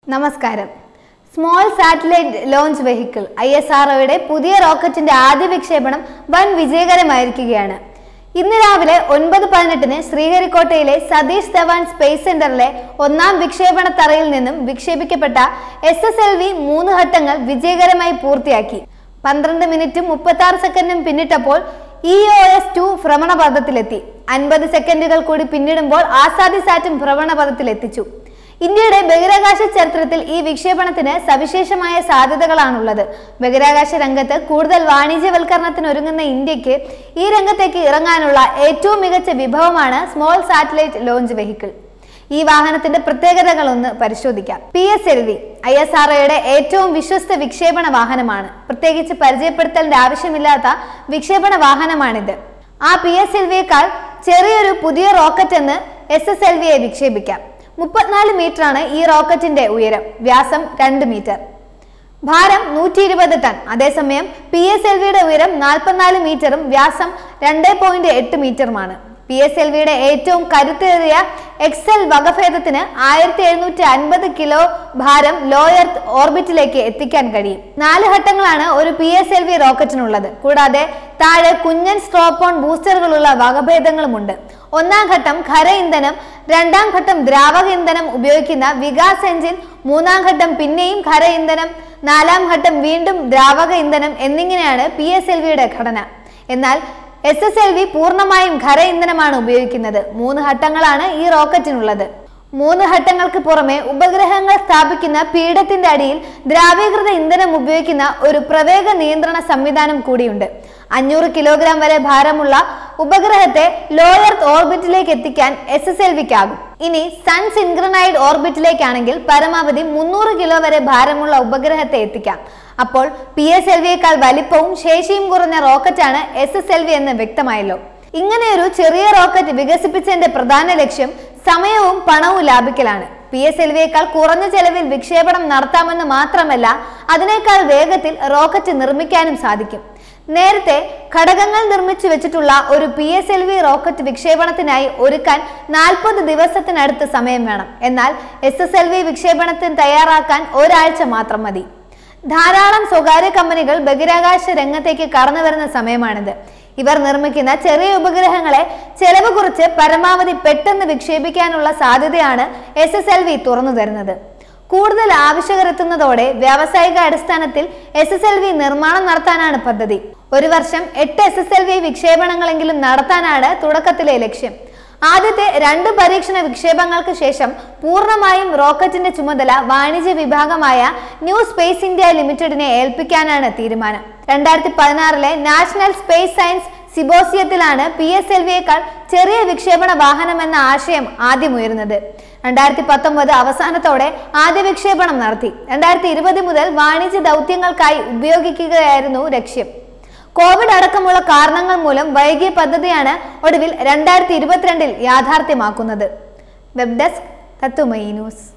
നമസ്കാരം small satellite launch vehicle I S ആർഒയുടെ പുതിയ റോക്കറ്റിന്റെ ആദ്യ വിക്ഷേപണം വൻ വിജയകരമായിരിക്കുകയാണ് ഇന്ന് രാവിലെ ഒൻപത് പതിനെട്ടിന് ശ്രീഹരിക്കോട്ടയിലെ സതീഷ് ധവാൻ സ്പേസ് സെന്ററിലെ ഒന്നാം വിക്ഷേപണ തറയിൽ നിന്നും വിക്ഷേപിക്കപ്പെട്ട എസ് എസ് എൽ വി മൂന്ന് ഘട്ടങ്ങൾ വിജയകരമായി പൂർത്തിയാക്കി പന്ത്രണ്ട് മിനിറ്റും മുപ്പത്തി ആറ് സെക്കൻഡും പിന്നിട്ടപ്പോൾ ഇ ഒ എസ് ടു ഭ്രമണപഥത്തിലെത്തി അൻപത് സെക്കൻഡുകൾ കൂടി പിന്നിടുമ്പോൾ ആസാദി സാറ്റും ഭ്രമണപഥത്തിലെത്തിച്ചു ഇന്ത്യയുടെ ബഹിരാകാശ ചരിത്രത്തിൽ ഈ വിക്ഷേപണത്തിന് സവിശേഷമായ സാധ്യതകളാണുള്ളത് ബഹിരാകാശ രംഗത്ത് കൂടുതൽ വാണിജ്യവൽക്കരണത്തിന് ഒരുങ്ങുന്ന ഇന്ത്യക്ക് ഈ രംഗത്തേക്ക് ഇറങ്ങാനുള്ള ഏറ്റവും മികച്ച വിഭവമാണ് സ്മോൾ സാറ്റലൈറ്റ് ലോഞ്ച് വെഹിക്കിൾ ഈ വാഹനത്തിന്റെ പ്രത്യേകതകൾ ഒന്ന് പരിശോധിക്കാം P S L V I S R ഏറ്റവും വിശ്വസ്ത വിക്ഷേപണ വാഹനമാണ് പ്രത്യേകിച്ച് പരിചയപ്പെടുത്തലിന്റെ ആവശ്യമില്ലാത്ത വിക്ഷേപണ വാഹനമാണിത് ആ പി എസ് എൽ വിയേക്കാൾ ചെറിയൊരു പുതിയ റോക്കറ്റ് എന്ന് എസ് എസ് എൽ വിയെ വിക്ഷേപിക്കാം മുപ്പത്തിനാല് മീറ്ററാണ് ഈ റോക്കറ്റിന്റെ ഉയരം വ്യാസം രണ്ട് മീറ്റർ ഭാരം നൂറ്റി ഇരുപത് ടൺ അതേസമയം പി എസ് എൽ വിയുടെ ഉയരം നാൽപ്പത്തിനാല് മീറ്ററും വ്യാസം രണ്ട് പോയിന്റ് എട്ട് മീറ്ററുമാണ് പി എസ് എൽ വിയുടെ ഏറ്റവും കരുത്തേറിയ എക്സൽ വകഭേദത്തിന് ആയിരത്തി എഴുന്നൂറ്റി അൻപത് കിലോ ഭാരം ലോ എർത്ത് ഓർബിറ്റിലേക്ക് എത്തിക്കാൻ കഴിയും നാല് ഘട്ടങ്ങളാണ് ഒരു പി എസ് എൽ വി റോക്കറ്റിനുള്ളത് കൂടാതെ താഴെ കുഞ്ഞൻ സ്ട്രോപ്പോൺ ബൂസ്റ്ററുകളുള്ള വകഭേദങ്ങളുമുണ്ട് ഒന്നാം ഘട്ടം ഖര ഇന്ധനം രണ്ടാം ഘട്ടം ദ്രാവക ഇന്ധനം ഉപയോഗിക്കുന്ന വികാസ് എഞ്ചിൻ മൂന്നാം ഘട്ടം പിന്നെയും ഖര ഇന്ധനം നാലാം ഘട്ടം വീണ്ടും ദ്രാവക ഇന്ധനം എന്നിങ്ങനെയാണ് പി എസ് എൽ വിയുടെ ഘടന എന്നാൽ എസ് എസ് എൽ വി പൂർണ്ണമായും ഖര ഇന്ധനമാണ് ഉപയോഗിക്കുന്നത് മൂന്ന് ഘട്ടങ്ങളാണ് ഈ റോക്കറ്റിനുള്ളത് മൂന്ന് ഘട്ടങ്ങൾക്ക് പുറമെ ഉപഗ്രഹങ്ങൾ സ്ഥാപിക്കുന്ന പീഠത്തിന്റെ അടിയിൽ ദ്രാവീകൃത ഇന്ധനം ഉപയോഗിക്കുന്ന ഒരു പ്രവേഗ നിയന്ത്രണ സംവിധാനം കൂടിയുണ്ട് അഞ്ഞൂറ് കിലോഗ്രാം വരെ ഭാരമുള്ള ഉപഗ്രഹത്തെ ലോ എർത്ത് ഓർബിറ്റിലേക്ക് എത്തിക്കാൻ എസ് എസ് എൽ വിക്കാകും ഇനി സൺ സിൻക്രണൈഡ് ഓർബിറ്റിലേക്കാണെങ്കിൽ പരമാവധി മുന്നൂറ് കിലോ വരെ ഭാരമുള്ള ഉപഗ്രഹത്തെ എത്തിക്കാം അപ്പോൾ പി എസ് എൽ വിയേക്കാൾ വലിപ്പവും ശേഷിയും കുറഞ്ഞ റോക്കറ്റാണ് എസ് എസ് എൽ വി എന്ന് വ്യക്തമായല്ലോ ഇങ്ങനെയൊരു ചെറിയ റോക്കറ്റ് വികസിപ്പിച്ചതിന്റെ പ്രധാന ലക്ഷ്യം സമയവും പണവും ലാഭിക്കലാണ് പി എസ് എൽ വിയേക്കാൾ കുറഞ്ഞ ചെലവിൽ വിക്ഷേപണം നടത്താമെന്ന് മാത്രമല്ല അതിനേക്കാൾ വേഗത്തിൽ റോക്കറ്റ് നിർമ്മിക്കാനും സാധിക്കും നേരത്തെ ഘടകങ്ങൾ നിർമ്മിച്ചു വെച്ചിട്ടുള്ള ഒരു P S L V rocket വിക്ഷേപണത്തിനായി ഒരുക്കാൻ നാൽപ്പത് ദിവസത്തിനടുത്ത് സമയം വേണം എന്നാൽ എസ് എസ് എൽ വി വിക്ഷേപണത്തിന് തയ്യാറാക്കാൻ ഒരാഴ്ച മാത്രം മതി ധാരാളം സ്വകാര്യ കമ്പനികൾ ബഹിരാകാശ രംഗത്തേക്ക് കടന്നു വരുന്ന സമയമാണിത് ഇവർ നിർമ്മിക്കുന്ന ചെറിയ ഉപഗ്രഹങ്ങളെ ചെലവ് കുറിച്ച് പരമാവധി പെട്ടെന്ന് വിക്ഷേപിക്കാനുള്ള സാധ്യതയാണ് എസ് എസ് എൽ വി തുറന്നു തരുന്നത് കൂടുതൽ ആവശ്യകർ എത്തുന്നതോടെ വ്യാവസായിക അടിസ്ഥാനത്തിൽ എസ് എസ് എൽ വി നിർമ്മാണം നടത്താനാണ് പദ്ധതി ഒരു വർഷം എട്ട് എസ് എസ് എൽ വി വിക്ഷേപണങ്ങളെങ്കിലും നടത്താനാണ് തുടക്കത്തിലെ ലക്ഷ്യം ആദ്യത്തെ രണ്ട് പരീക്ഷണ വിക്ഷേപങ്ങൾക്ക് ശേഷം പൂർണ്ണമായും റോക്കറ്റിന്റെ ചുമതല വാണിജ്യ വിഭാഗമായ ന്യൂ സ്പേസ് ഇന്ത്യ ലിമിറ്റഡിനെ ഏൽപ്പിക്കാനാണ് തീരുമാനം രണ്ടായിരത്തി പതിനാറിലെ നാഷണൽ സ്പേസ് സയൻസ് സിബോസിയത്തിലാണ് പി എസ് എൽ വിയേക്കാൾ ചെറിയ വിക്ഷേപണ വാഹനം എന്ന ആശയം ആദ്യം ഉയരുന്നത് രണ്ടായിരത്തി പത്തൊമ്പത് അവസാനത്തോടെ ആദ്യ വിക്ഷേപണം നടത്തി രണ്ടായിരത്തി ഇരുപത് മുതൽ വാണിജ്യ ദൗത്യങ്ങൾക്കായി ഉപയോഗിക്കുകയായിരുന്നു ലക്ഷ്യം കോവിഡ് അടക്കമുള്ള കാരണങ്ങൾ മൂലം വൈകിയ പദ്ധതിയാണ് ഒടുവിൽ രണ്ടായിരത്തി ഇരുപത്തിരണ്ടിൽ യാഥാർത്ഥ്യമാക്കുന്നത് വെബ് ഡെസ്ക് തത്തുമയി ന്യൂസ്